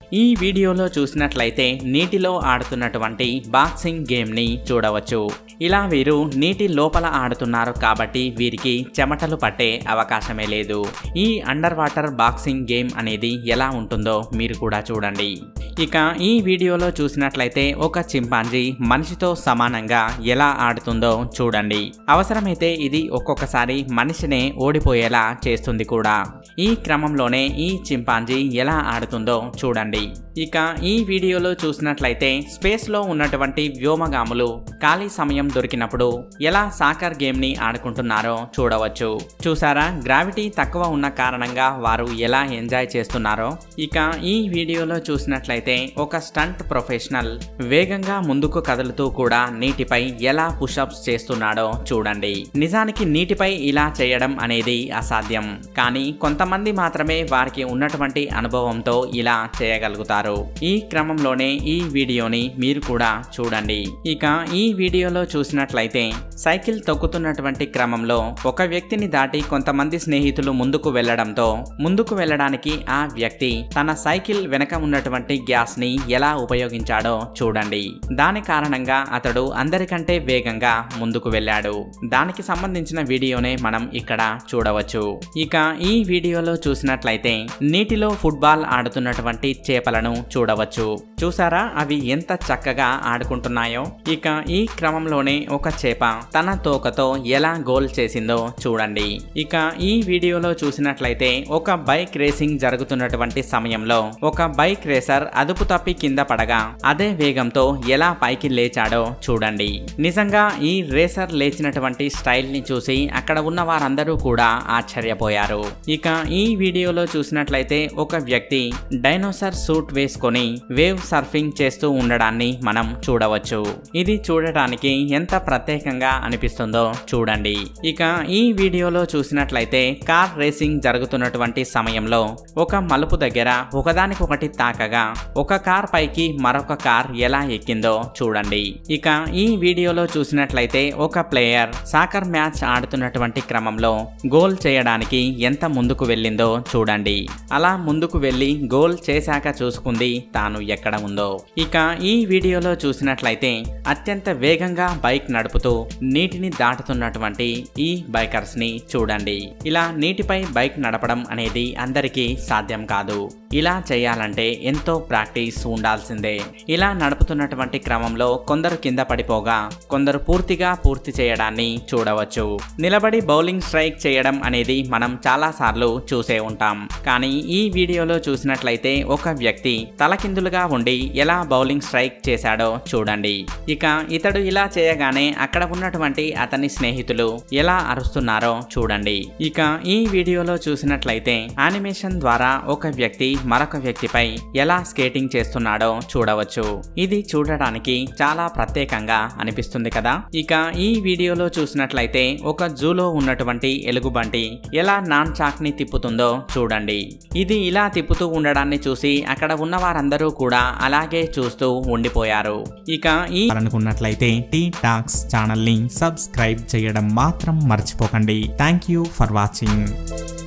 ఈ వీడియోలో చూసినట్లయితే నీటిలో ఆడుతున్నటువంటి బాక్సింగ్ గేమ్ని చూడవచ్చు ఇలా వీరు నీటి లోపల ఆడుతున్నారు కాబట్టి వీరికి చెమటలు పట్టే అవకాశమే లేదు ఈ అండర్ వాటర్ బాక్సింగ్ గేమ్ అనేది ఎలా ఉంటుందో మీరు కూడా చూడండి ఇక ఈ వీడియోలో చూసినట్లయితే ఒక చింపాంజీ మనిషితో సమానంగా ఎలా ఆడుతుందో చూడండి అవసరమైతే ఇది ఒక్కొక్కసారి మనిషినే ఓడిపోయేలా చేస్తుంది కూడా ఈ క్రమంలోనే ఈ చింపాంజీ ఎలా ఆడుతుందో చూడండి ఇక ఈ వీడియోలో చూసినట్లయితే స్పేస్లో ఉన్నటువంటి వ్యోమగాములు ఖాళీ సమయం దొరికినప్పుడు ఎలా సాకర్ గేమ్ని ఆడుకుంటున్నారో చూడవచ్చు చూసారా గ్రావిటీ తక్కువ ఉన్న కారణంగా వారు ఎలా ఎంజాయ్ చేస్తున్నారో ఇక ఈ వీడియోలో చూసినట్లయితే ఒక స్టంట్ ప్రొఫెషనల్ వేగంగా ముందుకు కదులుతూ కూడా నీటిపై ఎలా పుషప్స్ చేస్తున్నాడో చూడండి నిజానికి నీటిపై ఇలా చేయడం అనేది అసాధ్యం కానీ కొంతమంది మాత్రమే వారికి ఉన్నటువంటి అనుభవంతో ఇలా చేయగలుగుతారు ఈ క్రమంలోనే ఈ వీడియోని మీరు కూడా చూడండి ఇక ఈ వీడియోలో చూసినట్లయితే సైకిల్ తొక్కుతున్నటువంటి క్రమంలో ఒక వ్యక్తిని దాటి కొంతమంది స్నేహితులు ముందుకు వెళ్లడంతో ముందుకు వెళ్ళడానికి ఆ వ్యక్తి తన సైకిల్ వెనక ఉన్నటువంటి గ్యాస్ ని ఎలా ఉపయోగించాడో చూడండి దాని కారణంగా అతడు అందరికంటే వేగంగా ముందుకు వెళ్ళాడు దానికి సంబంధించిన వీడియోనే మనం ఇక్కడ చూడవచ్చు ఇక ఈ వీడియోలో చూసినట్లయితే నీటిలో ఫుట్బాల్ ఆడుతున్నటువంటి చేపలను చూడవచ్చు చూసారా అవి ఎంత చక్కగా ఆడుకుంటున్నాయో ఇక ఈ క్రమంలోనే ఒక చేప తన తోకతో ఎలా గోల్ చేసిందో చూడండి ఇక ఈ వీడియోలో చూసినట్లయితే ఒక బైక్ రేసింగ్ జరుగుతున్నటువంటి సమయంలో ఒక బైక్ రేసర్ అదుపు తప్పి కింద పడగా అదే వేగంతో ఎలా పైకి లేచాడో చూడండి నిజంగా ఈ రేసర్ లేచినటువంటి స్టైల్ ని చూసి అక్కడ ఉన్న వారందరూ కూడా ఆశ్చర్యపోయారు ఇక ఈ వీడియోలో చూసినట్లయితే ఒక వ్యక్తి డైనోసర్ సూట్ వేసుకొని వేవ్ సర్ఫింగ్ చేస్తూ ఉండడాన్ని మనం చూడవచ్చు ఇది చూడటానికి ఎంత ప్రత్యేకంగా అనిపిస్తుందో చూడండి ఇక ఈ వీడియోలో చూసినట్లయితే కార్ రేసింగ్ జరుగుతున్నటువంటి సమయంలో ఒక మలుపు దగ్గర ఒకదానికొకటి తాకగా ఒక కార్ పైకి మరొక కార్ ఎలా ఎక్కిందో చూడండి ఇక ఈ వీడియోలో చూసినట్లయితే ఒక ప్లేయర్ సాకర్ మ్యాచ్ ఆడుతున్నటువంటి క్రమంలో గోల్ చేయడానికి ఎంత ముందుకు వెళ్ళిందో చూడండి అలా ముందుకు వెళ్ళి గోల్ చేశాక చూసుకుంది తాను ఎక్కడ ఉందో ఇక ఈ వీడియోలో చూసినట్లయితే అత్యంత వేగంగా బైక్ నడుపుతూ నీటిని దాటుతున్నటువంటి ఈ బైకర్స్ ని చూడండి ఇలా నీటిపై బైక్ నడపడం అనేది అందరికీ సాధ్యం కాదు ఇలా చేయాలంటే ఎంతో ప్రాక్టీస్ ఉండాల్సిందే ఇలా నడుపుతున్నటువంటి క్రమంలో కొందరు కింద పడిపోగా కొందరు పూర్తిగా పూర్తి చేయడాన్ని చూడవచ్చు నిలబడి బౌలింగ్ స్ట్రైక్ చేయడం అనేది మనం చాలా సార్లు చూసే ఉంటాం కానీ ఈ వీడియోలో చూసినట్లయితే ఒక వ్యక్తి తలకిందులుగా ఉండి ఎలా బౌలింగ్ స్ట్రైక్ చేశాడో చూడండి ఇక ఇతడు ఇలా చేయగానే అక్కడ ఉన్నటువంటి అతని స్నేహితులు ఎలా అరుస్తున్నారో చూడండి ఇక ఈ వీడియోలో చూసినట్లయితే యానిమేషన్ ద్వారా ఒక వ్యక్తి మరొక వ్యక్తిపై ఎలా స్కేటింగ్ చేస్తున్నాడో చూడవచ్చు ఇది చూడటానికి చాలా ప్రత్యేకంగా అనిపిస్తుంది కదా ఇక ఈ వీడియోలో చూసినట్లయితే ఒక జూలో ఉన్నటువంటి ఎలుగుబంటి ఎలా నాన్ చాక్ ని తిప్పుతుందో చూడండి ఇది ఇలా తిప్పుతూ ఉండడాన్ని చూసి అక్కడ ఉన్న వారందరూ కూడా అలాగే చూస్తూ ఉండిపోయారు ఇక ఈ అనుకున్నట్లయితే టీ టాక్స్ ఛానల్ని సబ్స్క్రైబ్ చేయడం మాత్రం మర్చిపోకండి థ్యాంక్ యూ ఫర్ వాచింగ్